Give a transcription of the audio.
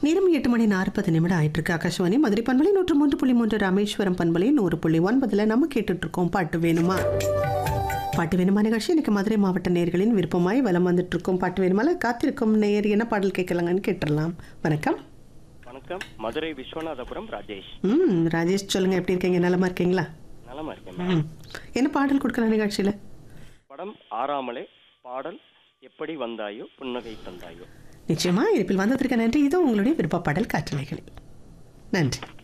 நேரம் எட்டு மணி நாற்பது நிமிடம் ஆயிட்டு இருக்கு ஆகாஷவாணி மதுரை பண்பலை நூற்று மூன்று புள்ளி மூன்று ராமேஸ்வரம் பண்பலை நூறு புள்ளி ஒன்பதுல நம்ம கேட்டுட்டு இருக்கோம் பாட்டு வேணுமா பாட்டு வேணுமா நிகழ்ச்சி இன்னைக்கு மதுரை மாவட்ட நேர்களின் விருப்பமாய் வலம் வந்துட்டு இருக்கோம் பாட்டு வேணுமால காத்திருக்கும் நேர் என்ன பாடல் கேட்கலாங்கன்னு கேட்டுடலாம் வணக்கம் வணக்கம் மதுரை விஸ்வநாதபுரம் ராஜேஷ் ம் ராஜேஷ் சொல்லுங்க எப்படி இருக்கீங்க நலமா இருக்கீங்களா நலமா இருக்கேன் மேம். ம் என்ன பாடல் கொடுக்கலாம் நிகழ்ச்சியில படம் ஆறாமலே பாடல் எப்படி வந்தாயோ புன்னகை தந்தாயோ நிச்சயமா இருப்பில் வந்ததற்கு நன்றி இதோ உங்களுடைய விருப்ப பாடல் காற்றலைகளில் நன்றி